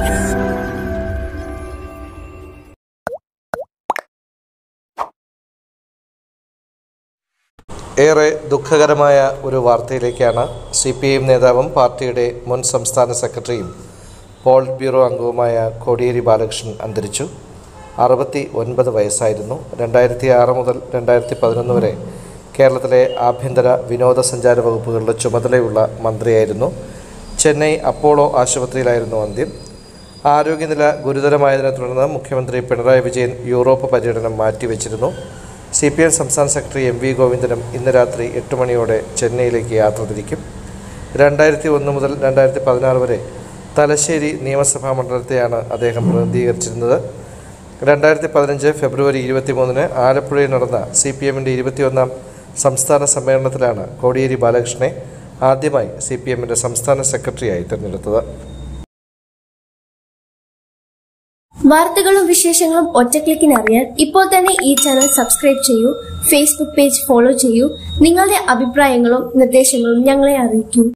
ഏറെ ദുഃഖകരമായ ഒരു വാർത്തയിലേക്കാണ് സി പി ഐ എം നേതാവും പാർട്ടിയുടെ മുൻ സംസ്ഥാന സെക്രട്ടറിയും പോളിറ്റ് ബ്യൂറോ അംഗവുമായ കോടിയേരി ബാലകൃഷ്ണൻ അന്തരിച്ചു അറുപത്തി ഒൻപത് വയസ്സായിരുന്നു രണ്ടായിരത്തി ആറ് മുതൽ രണ്ടായിരത്തി പതിനൊന്ന് വരെ കേരളത്തിലെ ആഭ്യന്തര വിനോദസഞ്ചാര വകുപ്പുകളുടെ ചുമതലയുള്ള മന്ത്രിയായിരുന്നു ചെന്നൈ അപ്പോളോ ആശുപത്രിയിലായിരുന്നു അന്ത്യം ആരോഗ്യനില ഗുരുതരമായതിനെ തുടർന്ന് മുഖ്യമന്ത്രി പിണറായി വിജയൻ യൂറോപ്പ് പര്യടനം മാറ്റിവെച്ചിരുന്നു സി പി എം സംസ്ഥാന സെക്രട്ടറി എം വി ഗോവിന്ദനും ഇന്ന് രാത്രി എട്ട് മണിയോടെ ചെന്നൈയിലേക്ക് യാത്ര തിരിക്കും രണ്ടായിരത്തി ഒന്ന് മുതൽ രണ്ടായിരത്തി പതിനാറ് വരെ തലശ്ശേരി നിയമസഭാ മണ്ഡലത്തെയാണ് അദ്ദേഹം പ്രതിനിധീകരിച്ചിരുന്നത് രണ്ടായിരത്തി പതിനഞ്ച് ഫെബ്രുവരി ഇരുപത്തിമൂന്നിന് ആലപ്പുഴയിൽ നടന്ന സി പി എമ്മിൻ്റെ ഇരുപത്തിയൊന്നാം സംസ്ഥാന സമ്മേളനത്തിലാണ് കോടിയേരി ബാലകൃഷ്ണനെ ആദ്യമായി സി പി എമ്മിൻ്റെ സംസ്ഥാന സെക്രട്ടറിയായി തിരഞ്ഞെടുത്തത് വാർത്തകളും വിശേഷങ്ങളും ഒറ്റക്ലിക്കിന് അറിയാൻ ഇപ്പോൾ തന്നെ ഈ ചാനൽ സബ്സ്ക്രൈബ് ചെയ്യൂ ഫേസ്ബുക്ക് പേജ് ഫോളോ ചെയ്യൂ നിങ്ങളുടെ അഭിപ്രായങ്ങളും നിർദ്ദേശങ്ങളും ഞങ്ങളെ അറിയിക്കൂ